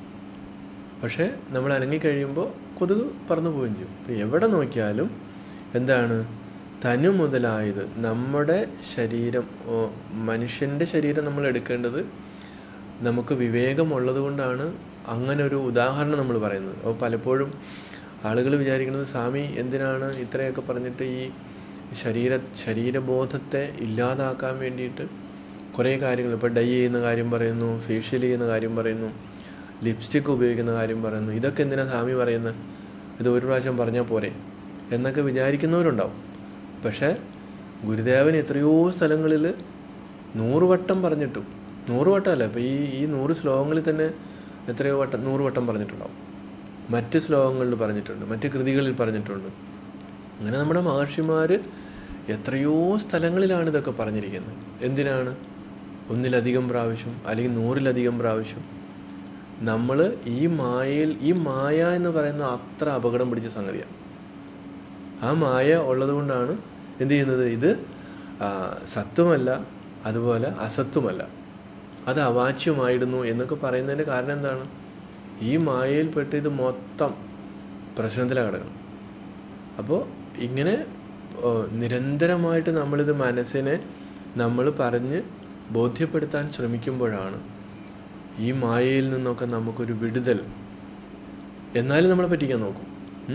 പക്ഷേ നമ്മൾ അനങ്ങിക്കഴിയുമ്പോൾ കൊതുക് പറന്നു പോവുകയും ചെയ്യും അപ്പോൾ എവിടെ നോക്കിയാലും എന്താണ് തനു മുതലായത് നമ്മുടെ ശരീരം മനുഷ്യൻ്റെ ശരീരം നമ്മൾ എടുക്കേണ്ടത് നമുക്ക് വിവേകമുള്ളത് കൊണ്ടാണ് അങ്ങനെ ഒരു ഉദാഹരണം നമ്മൾ പറയുന്നത് അപ്പോൾ പലപ്പോഴും ആളുകൾ വിചാരിക്കുന്നത് സ്വാമി എന്തിനാണ് ഇത്രയൊക്കെ പറഞ്ഞിട്ട് ഈ ശരീര ശരീരബോധത്തെ ഇല്ലാതാക്കാൻ വേണ്ടിയിട്ട് കുറേ കാര്യങ്ങൾ ഇപ്പോൾ ഡൈ ചെയ്യുന്ന കാര്യം പറയുന്നു ഫേഷ്യൽ ചെയ്യുന്ന കാര്യം പറയുന്നു ലിപ്സ്റ്റിക്ക് ഉപയോഗിക്കുന്ന കാര്യം പറയുന്നു ഇതൊക്കെ എന്തിനാണ് സ്വാമി പറയുന്നത് ഇത് ഒരു പ്രാവശ്യം പറഞ്ഞാൽ പോരെ എന്നൊക്കെ വിചാരിക്കുന്നവരുണ്ടാവും പക്ഷേ ഗുരുദേവൻ എത്രയോ സ്ഥലങ്ങളിൽ നൂറ് വട്ടം പറഞ്ഞിട്ടും നൂറ് വട്ടമല്ല ഇപ്പോൾ ഈ ഈ നൂറ് ശ്ലോകങ്ങളിൽ തന്നെ എത്രയോ വട്ടം നൂറ് വട്ടം പറഞ്ഞിട്ടുണ്ടാവും മറ്റ് ശ്ലോകങ്ങളിൽ പറഞ്ഞിട്ടുണ്ട് മറ്റ് കൃതികളിൽ പറഞ്ഞിട്ടുണ്ട് അങ്ങനെ നമ്മുടെ മഹർഷിമാർ എത്രയോ സ്ഥലങ്ങളിലാണ് ഇതൊക്കെ പറഞ്ഞിരിക്കുന്നത് എന്തിനാണ് ഒന്നിലധികം പ്രാവശ്യം അല്ലെങ്കിൽ നൂറിലധികം പ്രാവശ്യം നമ്മൾ ഈ മായയിൽ ഈ മായ എന്ന് പറയുന്ന അത്ര അപകടം പിടിച്ച സംഗതിയാണ് ആ മായ ഉള്ളത് കൊണ്ടാണ് എന്ത് ചെയ്യുന്നത് ഇത് സത്വമല്ല അതുപോലെ അസത്വമല്ല അത് അവാച്യമായിരുന്നു എന്നൊക്കെ പറയുന്നതിൻ്റെ കാരണം എന്താണ് ഈ മായയിൽപ്പെട്ട് ഇത് മൊത്തം പ്രശ്നത്തിലാണ് കിടക്കണം അപ്പോൾ ഇങ്ങനെ നിരന്തരമായിട്ട് നമ്മളിത് മനസ്സിനെ നമ്മൾ പറഞ്ഞ് ബോധ്യപ്പെടുത്താൻ ശ്രമിക്കുമ്പോഴാണ് ഈ മായയിൽ നിന്നൊക്കെ നമുക്കൊരു വിടുതൽ എന്നാലും നമ്മളെ പറ്റിക്കാൻ നോക്കും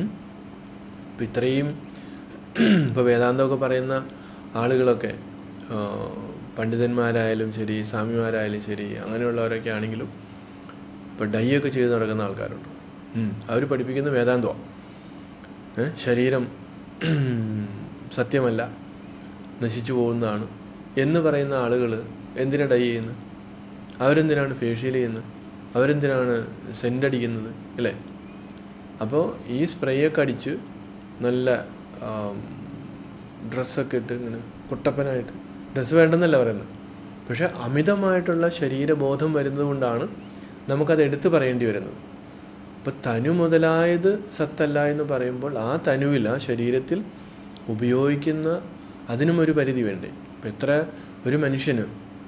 ഇപ്പം ഇത്രയും ഇപ്പോൾ വേദാന്തമൊക്കെ പറയുന്ന ആളുകളൊക്കെ പണ്ഡിതന്മാരായാലും ശരി സ്വാമിമാരായാലും ശരി അങ്ങനെയുള്ളവരൊക്കെ ആണെങ്കിലും ഇപ്പോൾ ഡൈ ഒക്കെ ചെയ്ത് നടക്കുന്ന ആൾക്കാരുണ്ട് അവർ പഠിപ്പിക്കുന്ന വേദാന്തമാണ് ശരീരം സത്യമല്ല നശിച്ചു പോകുന്നതാണ് എന്ന് പറയുന്ന ആളുകൾ എന്തിനാണ് ഡൈ ചെയ്യുന്നത് അവരെന്തിനാണ് ഫേഷ്യൽ ചെയ്യുന്നത് അവരെന്തിനാണ് സെൻ്റ് അടിക്കുന്നത് അല്ലേ അപ്പോൾ ഈ സ്പ്രേയൊക്കെ അടിച്ച് നല്ല ഡ്രസ്സൊക്കെ ഇട്ട് ഇങ്ങനെ കുട്ടപ്പനായിട്ട് ഡ്രസ്സ് വേണ്ടെന്നല്ല പറയുന്നത് പക്ഷെ അമിതമായിട്ടുള്ള ശരീരബോധം വരുന്നത് കൊണ്ടാണ് നമുക്കത് എടുത്തു പറയേണ്ടി വരുന്നത് അപ്പോൾ തനു മുതലായത് സത്തല്ല എന്ന് പറയുമ്പോൾ ആ തനുവിൽ ആ ശരീരത്തിൽ ഉപയോഗിക്കുന്ന അതിനും ഒരു പരിധി വേണ്ടേ ഇപ്പം എത്ര ഒരു മനുഷ്യന്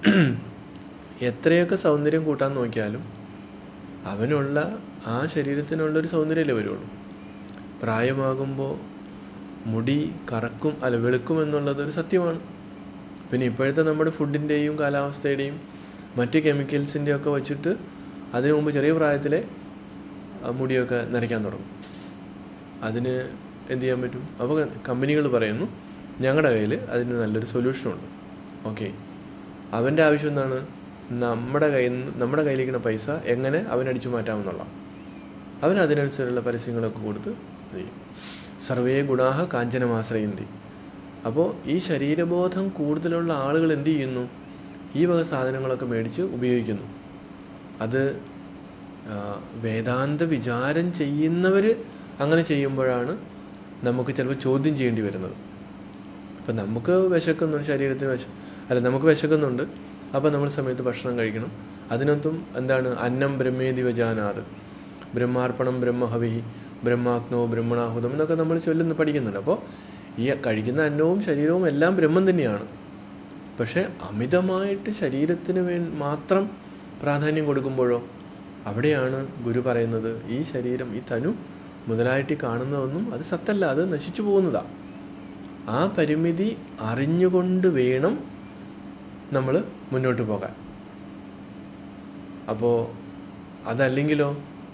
എത്രയൊക്കെ സൗന്ദര്യം കൂട്ടാൻ നോക്കിയാലും അവനുള്ള ആ ശരീരത്തിനുള്ളൊരു സൗന്ദര്യമല്ലേ വരുള്ളൂ പ്രായമാകുമ്പോൾ മുടി കറക്കും അല്ല വെളുക്കും എന്നുള്ളത് ഒരു സത്യമാണ് പിന്നെ ഇപ്പോഴത്തെ നമ്മുടെ ഫുഡിൻ്റെയും കാലാവസ്ഥയുടെയും മറ്റ് കെമിക്കൽസിൻ്റെയും ഒക്കെ വെച്ചിട്ട് അതിനു മുമ്പ് ചെറിയ പ്രായത്തിലെ ആ മുടിയൊക്കെ നരയ്ക്കാൻ തുടങ്ങും അതിന് എന്ത് ചെയ്യാൻ പറ്റും അപ്പോൾ കമ്പനികൾ പറയുന്നു ഞങ്ങളുടെ കയ്യിൽ അതിന് നല്ലൊരു സൊല്യൂഷനുണ്ട് ഓക്കെ അവൻ്റെ ആവശ്യം എന്താണ് നമ്മുടെ കയ്യിൽ നിന്ന് നമ്മുടെ കയ്യിലിരിക്കുന്ന പൈസ എങ്ങനെ അവനടിച്ചു മാറ്റാമെന്നുള്ള അവൻ അതിനനുസരിച്ചുള്ള പരസ്യങ്ങളൊക്കെ കൊടുത്ത് ഇത് ചെയ്യും സർവേ ഗുണാഹ കാഞ്ചനമാശ്രയന്തി അപ്പോൾ ഈ ശരീരബോധം കൂടുതലുള്ള ആളുകൾ എന്ത് ചെയ്യുന്നു ഈ വക സാധനങ്ങളൊക്കെ മേടിച്ച് ഉപയോഗിക്കുന്നു അത് ആ, വേദാന്ത വിചാരം ചെയ്യുന്നവർ അങ്ങനെ ചെയ്യുമ്പോഴാണ് നമുക്ക് ചിലപ്പോൾ ചോദ്യം ചെയ്യേണ്ടി വരുന്നത് അപ്പം നമുക്ക് വിശക്കുന്നുണ്ട് ശരീരത്തിന് വിശ അല്ല നമുക്ക് വിശക്കുന്നുണ്ട് അപ്പോൾ നമ്മൾ സമയത്ത് ഭക്ഷണം കഴിക്കണം അതിനകത്തും എന്താണ് അന്നം ബ്രഹ്മേതി വജാനാത് ബ്രഹ്മാർപ്പണം ബ്രഹ്മഹവി ബ്രഹ്മാഗ്നോ ബ്രഹ്മണാഹുതം എന്നൊക്കെ നമ്മൾ ചൊല്ലുന്നു പഠിക്കുന്നുണ്ട് അപ്പോൾ ഈ കഴിക്കുന്ന അന്നവും ശരീരവും എല്ലാം ബ്രഹ്മം തന്നെയാണ് പക്ഷേ അമിതമായിട്ട് ശരീരത്തിന് വേ മാത്രം പ്രാധാന്യം കൊടുക്കുമ്പോഴോ അവിടെയാണ് ഗുരു പറയുന്നത് ഈ ശരീരം ഈ തനു മുതലായിട്ട് ഈ കാണുന്നതൊന്നും അത് സത്തല്ല അത് നശിച്ചു പോകുന്നതാണ് ആ പരിമിതി അറിഞ്ഞുകൊണ്ട് വേണം നമ്മൾ മുന്നോട്ട് പോകാൻ അപ്പോൾ അതല്ലെങ്കിലോ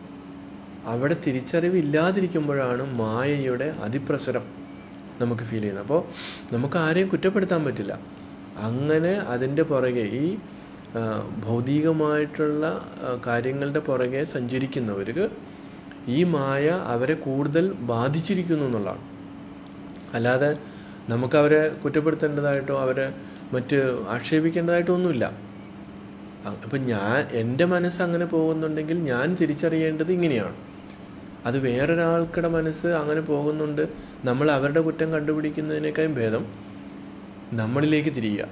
അവിടെ തിരിച്ചറിവ് ഇല്ലാതിരിക്കുമ്പോഴാണ് മായയുടെ അതിപ്രസരം നമുക്ക് ഫീൽ ചെയ്യുന്നത് അപ്പോൾ നമുക്ക് ആരെയും കുറ്റപ്പെടുത്താൻ പറ്റില്ല അങ്ങനെ അതിൻ്റെ പുറകെ ഈ ആ, ഭൗതികമായിട്ടുള്ള ആ, കാര്യങ്ങളുടെ പുറകെ സഞ്ചരിക്കുന്നവർക്ക് ഈ മായ അവരെ കൂടുതൽ ബാധിച്ചിരിക്കുന്നു എന്നുള്ളതാണ് അല്ലാതെ നമുക്ക് അവരെ കുറ്റപ്പെടുത്തേണ്ടതായിട്ടോ അവരെ മറ്റ് ആക്ഷേപിക്കേണ്ടതായിട്ടോ ഒന്നുമില്ല അ- അപ്പം ഞാൻ എൻ്റെ മനസ്സ് അങ്ങനെ പോകുന്നുണ്ടെങ്കിൽ ഞാൻ തിരിച്ചറിയേണ്ടത് ഇങ്ങനെയാണ് അത് വേറൊരാൾക്കുടെ മനസ്സ് അങ്ങനെ പോകുന്നുണ്ട് നമ്മൾ അവരുടെ കുറ്റം കണ്ടുപിടിക്കുന്നതിനേക്കാളും ഭേദം നമ്മളിലേക്ക് തിരിയുക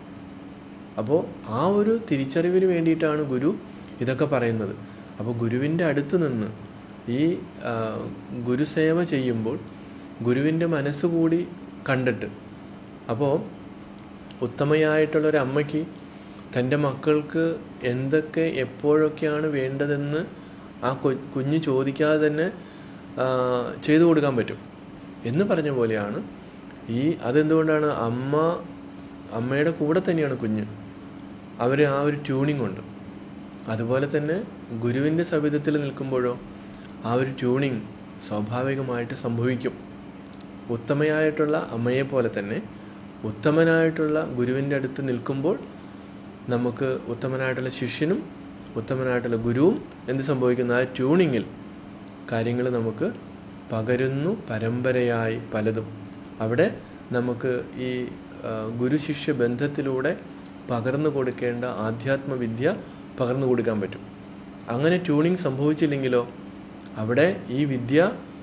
അപ്പോൾ ആ ഒരു തിരിച്ചറിവിന് വേണ്ടിയിട്ടാണ് ഗുരു ഇതൊക്കെ പറയുന്നത് അപ്പോൾ ഗുരുവിൻ്റെ അടുത്ത് നിന്ന് ഈ ആ, ഗുരുസേവ ചെയ്യുമ്പോൾ ഗുരുവിൻ്റെ മനസ്സ് കൂടി കണ്ടിട്ട് അപ്പോൾ ഉത്തമയായിട്ടുള്ള ഒരു അമ്മയ്ക്ക് തൻ്റെ മക്കൾക്ക് എന്തൊക്കെ എപ്പോഴൊക്കെയാണ് വേണ്ടതെന്ന് ആ കു- കുഞ്ഞ് ചോദിക്കാതെ തന്നെ ആ, ചെയ്തു കൊടുക്കാൻ പറ്റും എന്ന് പറഞ്ഞ പോലെയാണ് ഈ അതെന്തുകൊണ്ടാണ് അമ്മ അമ്മയുടെ കൂടെ തന്നെയാണ് കുഞ്ഞ് അവർ ആ ഒരു ട്യൂണിംഗ് ഉണ്ട് അതുപോലെ തന്നെ ഗുരുവിൻ്റെ സവിധത്തിൽ നിൽക്കുമ്പോഴോ ആ ഒരു ട്യൂണിംഗ് സ്വാഭാവികമായിട്ട് സംഭവിക്കും ഉത്തമയായിട്ടുള്ള അമ്മയെ പോലെ തന്നെ ഉത്തമനായിട്ടുള്ള ഗുരുവിൻ്റെ അടുത്ത് നിൽക്കുമ്പോൾ നമുക്ക് ഉത്തമനായിട്ടുള്ള ശിഷ്യനും ഉത്തമനായിട്ടുള്ള ഗുരുവും എന്ത് സംഭവിക്കുന്നു ആ ട്യൂണിങ്ങിൽ കാര്യങ്ങൾ നമുക്ക് പകരുന്നു പരമ്പരയായി പലതും അവിടെ നമുക്ക് ഈ ആ, ഗുരുശിഷ്യ ബന്ധത്തിലൂടെ പകർന്നു കൊടുക്കേണ്ട ആധ്യാത്മവിദ്യ പകർന്നു കൊടുക്കാൻ പറ്റും അങ്ങനെ ട്യൂണിങ് സംഭവിച്ചില്ലെങ്കിലോ അവിടെ ഈ വിദ്യ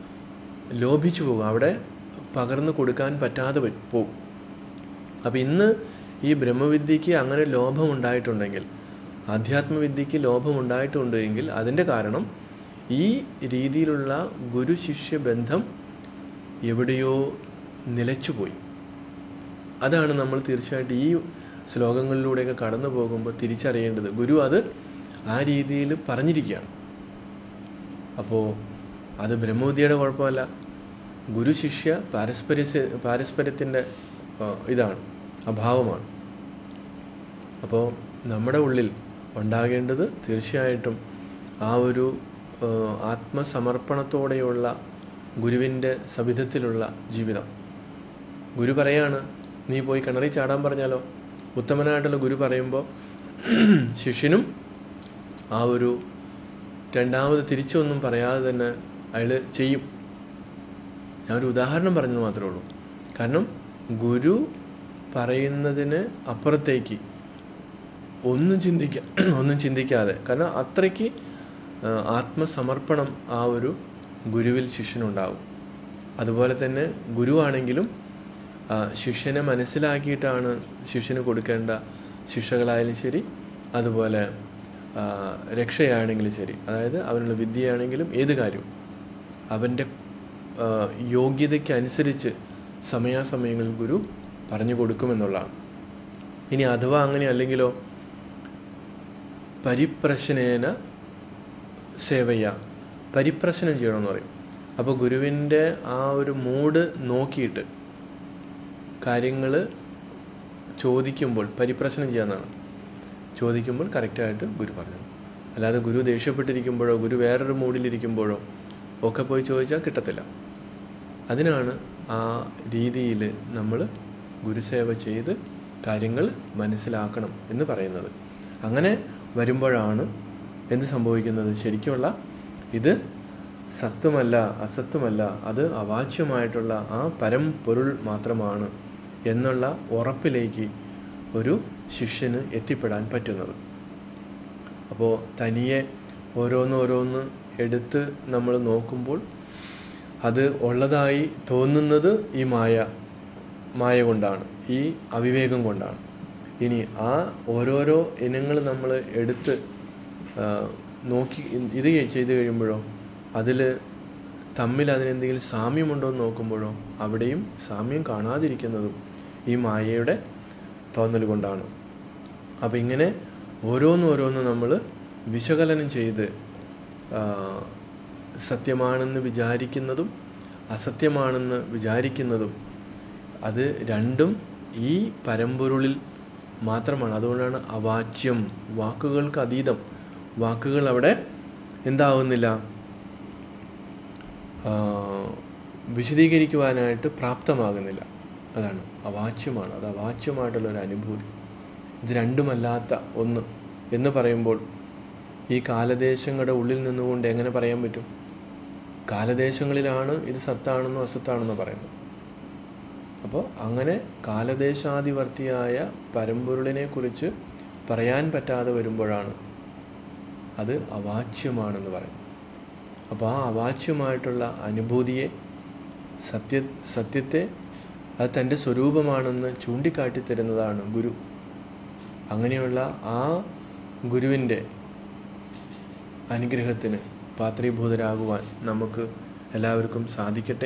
ലോഭിച്ചു പോകും അവിടെ പകർന്നു കൊടുക്കാൻ പറ്റാതെ പ- പോകും അപ്പം ഇന്ന് ഈ ബ്രഹ്മവിദ്യക്ക് അങ്ങനെ ലോഭമുണ്ടായിട്ടുണ്ടെങ്കിൽ ആധ്യാത്മവിദ്യക്ക് ലോഭമുണ്ടായിട്ടുണ്ട് എങ്കിൽ അതിൻ്റെ കാരണം ഈ രീതിയിലുള്ള ഗുരു ശിഷ്യ ബന്ധം എവിടെയോ നിലച്ചുപോയി അതാണ് നമ്മൾ തീർച്ചയായിട്ടും ഈ ശ്ലോകങ്ങളിലൂടെയൊക്കെ കടന്നു പോകുമ്പോൾ തിരിച്ചറിയേണ്ടത് ഗുരു അത് ആ രീതിയിൽ പറഞ്ഞിരിക്കുകയാണ് അപ്പോൾ അത് ബ്രഹ്മവിദ്യയുടെ കുഴപ്പമല്ല ഗുരു ശിഷ്യ പാരസ്പര്യ പാരസ്പര്യത്തിൻ്റെ ആ, ഇതാണ് അഭാവമാണ് അപ്പോൾ നമ്മുടെ ഉള്ളിൽ ഉണ്ടാകേണ്ടത് തീർച്ചയായിട്ടും ആ ഒരു ആ, ആത്മസമർപ്പണത്തോടെയുള്ള ഗുരുവിൻ്റെ സവിധത്തിലുള്ള ജീവിതം ഗുരു പറയാണ് നീ പോയി കിണറിൽ ചാടാൻ പറഞ്ഞാലോ ഉത്തമനായിട്ടുള്ള ഗുരു പറയുമ്പോൾ ശിഷ്യനും ആ ഒരു രണ്ടാമത് തിരിച്ചൊന്നും പറയാതെ തന്നെ അയാൾ ചെയ്യും ഞാൻ ഒരു ഉദാഹരണം പറഞ്ഞത് മാത്രമേ ഉള്ളൂ കാരണം ഗുരു പറയുന്നതിന് അപ്പുറത്തേക്ക് ഒന്നും ചിന്തിക്കാ ഒന്നും ചിന്തിക്കാതെ കാരണം അത്രയ്ക്ക് ആ, ആത്മസമർപ്പണം ആ ഒരു ഗുരുവിൽ ശിഷ്യനുണ്ടാകും അതുപോലെ തന്നെ ഗുരുവാണെങ്കിലും ആ, ശിഷ്യനെ മനസ്സിലാക്കിയിട്ടാണ് ശിഷ്യന് കൊടുക്കേണ്ട ശിക്ഷകളായാലും ശരി അതുപോലെ ആ, രക്ഷയാണെങ്കിലും ശരി അതായത് അവനുള്ള വിദ്യയാണെങ്കിലും ഏത് കാര്യവും അവൻ്റെ ആ, യോഗ്യതയ്ക്ക് അനുസരിച്ച് സമയാസമയങ്ങളിൽ ഗുരു പറഞ്ഞു കൊടുക്കുമെന്നുള്ളതാണ് ഇനി അഥവാ അങ്ങനെ അല്ലെങ്കിലോ പരിപ്രശ്നേന സേവയ്യ പരിപ്രശ്നം ചെയ്യണമെന്ന് പറയും അപ്പോൾ ഗുരുവിൻ്റെ ആ ഒരു മൂഡ് നോക്കിയിട്ട് കാര്യങ്ങൾ ചോദിക്കുമ്പോൾ പരിപ്രശ്നം ചെയ്യാന്നാണ് ചോദിക്കുമ്പോൾ കറക്റ്റായിട്ട് ഗുരു പറഞ്ഞു അല്ലാതെ ഗുരു ദേഷ്യപ്പെട്ടിരിക്കുമ്പോഴോ ഗുരു വേറൊരു മൂഡിലിരിക്കുമ്പോഴോ ഒക്കെ പോയി ചോദിച്ചാൽ കിട്ടത്തില്ല അതിനാണ് ആ രീതിയിൽ നമ്മൾ ഗുരുസേവ ചെയ്ത് കാര്യങ്ങൾ മനസ്സിലാക്കണം എന്ന് പറയുന്നത് അങ്ങനെ വരുമ്പോഴാണ് എന്ത് സംഭവിക്കുന്നത് ശരിക്കുമുള്ള ഇത് സത്വമല്ല അസത്വമല്ല അത് അവാച്യമായിട്ടുള്ള ആ പരം പൊരുൾ മാത്രമാണ് എന്നുള്ള ഉറപ്പിലേക്ക് ഒരു ശിഷ്യന് എത്തിപ്പെടാൻ പറ്റുന്നത് അപ്പോൾ തനിയെ ഓരോന്ന് ഓരോന്ന് എടുത്ത് നമ്മൾ നോക്കുമ്പോൾ അത് ഉള്ളതായി തോന്നുന്നത് ഈ മായ മായ കൊണ്ടാണ് ഈ അവിവേകം കൊണ്ടാണ് ഇനി ആ ഓരോരോ ഇനങ്ങൾ നമ്മൾ എടുത്ത് ആ, നോക്കി ഇത് ചെയ്ത് കഴിയുമ്പോഴോ അതിൽ തമ്മിൽ അതിനെന്തെങ്കിലും സാമ്യമുണ്ടോ എന്ന് നോക്കുമ്പോഴോ അവിടെയും സാമ്യം കാണാതിരിക്കുന്നതും ഈ മായയുടെ തോന്നൽ കൊണ്ടാണ് അപ്പം ഇങ്ങനെ ഓരോന്ന് ഓരോന്ന് നമ്മൾ വിശകലനം ചെയ്ത് ആ, സത്യമാണെന്ന് വിചാരിക്കുന്നതും അസത്യമാണെന്ന് വിചാരിക്കുന്നതും അത് രണ്ടും ഈ പരമ്പൊരുളിൽ മാത്രമാണ് അതുകൊണ്ടാണ് അവാച്യം വാക്കുകൾക്ക് അതീതം വാക്കുകൾ അവിടെ എന്താവുന്നില്ല ആ, വിശദീകരിക്കുവാനായിട്ട് പ്രാപ്തമാകുന്നില്ല അതാണ് അവാച്യമാണ് അത് അവാച്യമായിട്ടുള്ള ഒരു അനുഭൂതി ഇത് രണ്ടുമല്ലാത്ത ഒന്ന് എന്ന് പറയുമ്പോൾ ഈ കാലദേശങ്ങളുടെ ഉള്ളിൽ നിന്നുകൊണ്ട് എങ്ങനെ പറയാൻ പറ്റും കാലദേശങ്ങളിലാണ് ഇത് സത്താണെന്നോ അസത്താണെന്നോ പറയുന്നത് അപ്പോൾ അങ്ങനെ കാലദേശാധിവർത്തിയായ പരമ്പൊരുളിനെ കുറിച്ച് പറയാൻ പറ്റാതെ വരുമ്പോഴാണ് അത് അവാച്യമാണെന്ന് പറയുന്നത് അപ്പോൾ ആ അവാച്യമായിട്ടുള്ള അനുഭൂതിയെ സത്യ സത്യത്തെ അത് തൻ്റെ സ്വരൂപമാണെന്ന് ചൂണ്ടിക്കാട്ടി തരുന്നതാണ് ഗുരു അങ്ങനെയുള്ള ആ ഗുരുവിൻ്റെ അനുഗ്രഹത്തിന് പാത്രീഭൂതരാകുവാൻ നമുക്ക് എല്ലാവർക്കും സാധിക്കട്ടെ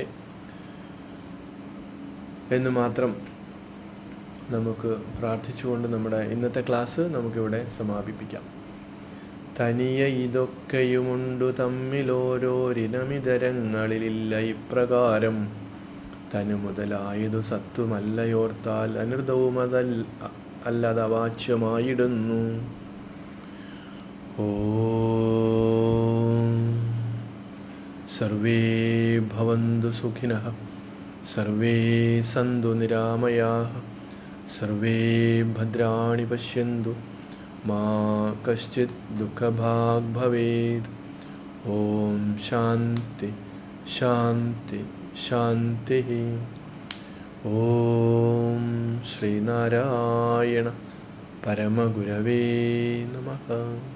എന്ന് മാത്രം നമുക്ക് പ്രാർത്ഥിച്ചുകൊണ്ട് നമ്മുടെ ഇന്നത്തെ ക്ലാസ് നമുക്കിവിടെ സമാപിപ്പിക്കാം തനിയ ഇതൊക്കെയുമുണ്ടു തമ്മിലോരോരിനമിതരങ്ങളിലില്ല ഇപ്രകാരം തനു മുതലായതു സത്വമല്ലയോർത്താൽ അനൃതവും അതൽ അല്ലതവാച്യമായിടുന്നു ഓം സർവേ ഭവന്തു സുഖിനഃ സർവേ സന്തു നിരാമയാः സർവേ ഭദ്രാണി പശ്യन्तु മാ കശ്ചിത് ദുഃഖഭാഗ് ഭവേത് ഓം ശാന്തി ശാന്തി ശാന്തി ഓം ശ്രീനാരായണ പരമഗുരവേ നമഃ